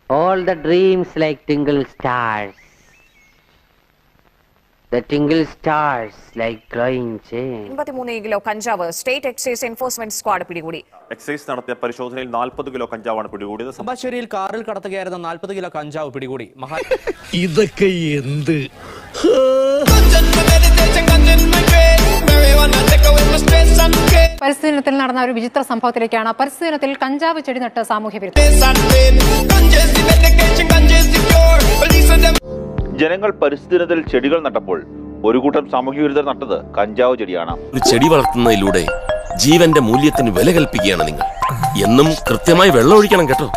All the dreams like tingle stars. The tingle stars like glowing chains. എൺപത്തിമൂന്ന് kilo കഞ്ചാവ് state excise enforcement squad പിടികൂടി excise നടത്തിയ പരിശോധനയിൽ നാൽപ്പത് കിലോ കഞ്ചാവാണ് പിടികൂടിയത് നെടുമ്പാശ്ശേരിയിൽ കാറിൽ കടത്തുകയായിരുന്ന നാൽപ്പത് കിലോ കഞ്ചാവ് പിടികൂടി മഹാ ഇതൊക്കെ എന്ത് പരിസ്ഥിതി ദിനത്തിൽ നടന്ന ഒരു വിചിത്ര സംഭവത്തിലേക്കാണ് പരിസ്ഥിതി ദിനത്തിൽ കഞ്ചാവ് ചെടി നട്ട് സാമൂഹ്യ വിരുദ്ധ ജനങ്ങൾ പരിസ്ഥിതിദിനത്തിൽ ചെടികൾ നട്ടപ്പോൾ ഒരു കൂട്ടം സാമൂഹ്യ വിരുദ്ധർ നട്ടത് കഞ്ചാവ് ചെടിയാണ് ഒരു ചെടി വളർത്തുന്നതിലൂടെ ജീവന്റെ മൂല്യത്തിന് വില കൽപ്പിക്കുകയാണ് നിങ്ങൾ എന്നും കൃത്യമായി വെള്ളം ഒഴിക്കണം കേട്ടോ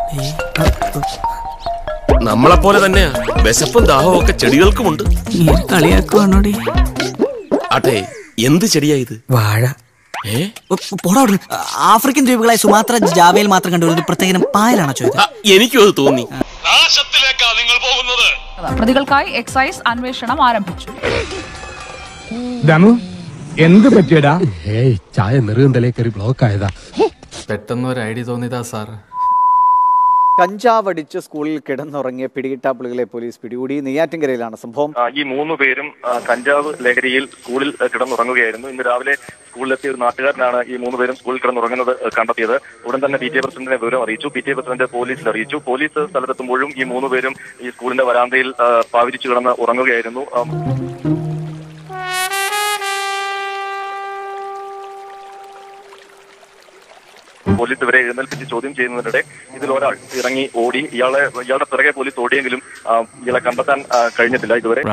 നമ്മളെപ്പോലെ തന്നെയാ വിശപ്പും ദാഹവും ഒക്കെ ചെടികൾക്കുമുണ്ട് കളിയാക്കുവാണോടി ആട്ടെ എന്ത് ചെടിയാ ഇത് വാഴ ഏ പോടാ അവിടുന്ന്. ആഫ്രിക്കൻ ദ്വീപുകളായ സുമാത്ര ജാവയിൽ മാത്രം കണ്ടുവരുന്ന ഒരു പ്രത്യേകം പായലാണോ ചോദിച്ചത് ആ, എനിക്കും അത് തോന്നി പ്രതികൾക്കായി എക്സൈസ് അന്വേഷണം ആരംഭിച്ചു ദമു എന്ത് പറ്റിയടാ ഏയ് ചായ നെറുകന്തലേ കയറി ബ്ലോക്ക് ആയതാ പെട്ടെന്ന് ഒരു ഐഡിയ തോന്നിയതാ സാർ കഞ്ചാവടിച്ച് സ്കൂളിൽ കിടന്നുറങ്ങിയ പിടികിട്ടാപ്പുളികളെ പോലീസ് പിടികൂടി നെയ്യാറ്റിൻകരയിലാണ് സംഭവം ഈ മൂന്ന് പേരും ആ, കഞ്ചാവ് ലഹരിയിൽ സ്കൂളിൽ ആ, കിടന്നുറങ്ങുകയായിരുന്നു ഇന്ന് രാവിലെ സ്കൂളിലെത്തിയ ഒരു നാട്ടുകാരനാണ് ഈ മൂന്ന് പേരും സ്കൂളിൽ കിടന്നുറങ്ങുന്നത് ആ, കണ്ടെത്തിയത് ഉടൻ തന്നെ പി ടി എ പ്രസിഡന്റിനെ വിവരം അറിയിച്ചു പി ടി എ പ്രസിഡന്റ് പോലീസിൽ അറിയിച്ചു പോലീസ് സ്ഥലത്തെത്തുമ്പോഴും ഈ മൂന്ന് പേരും ഈ സ്കൂളിന്റെ വരാന്തയിൽ ആ, പാവിരിച്ചു കിടന്ന് ഉറങ്ങുകയായിരുന്നു ആ, പോലീസ് ഇവരെ എഴുന്നേൽപ്പിച്ച് ചോദ്യം ചെയ്യുന്നതിനിടെ ഇതിൽ ഒരാൾ ഇറങ്ങി ഓടി ഇയാളെ ഇയാളുടെ പിറകെ പോലീസ് ഓടിയെങ്കിലും ആ, ഇയാളെ കണ്ടെത്താൻ ആ, കഴിഞ്ഞിട്ടില്ല ഇതുവരെ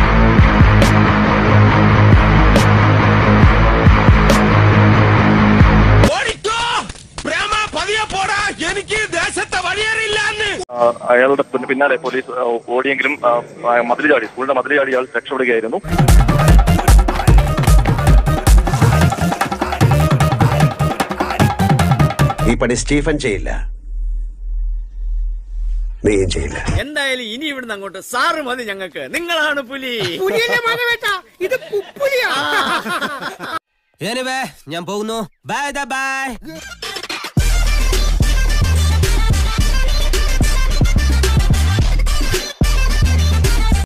ആ, അയാളുടെ പിന്ന- പിന്നാലെ പോലീസ് ആ, ഓടിയെങ്കിലും ആ, ആ, മതിൽ ചാടി സ്കൂളിന്റെ മതിൽ ചാടി ഇയാൾ രക്ഷപ്പെടുകയായിരുന്നു ഈ പണി സ്റ്റീഫൻ ചെയ്യില്ല നീയും ചെയ്യില്ല എന്തായാലും ഇനി ഇവിടുന്ന് അങ്ങോട്ട് സാറ് മതി ഞങ്ങൾക്ക് നിങ്ങളാണ് പുലി ഇത് ഞാൻ പോകുന്നു ബൈ ബൈ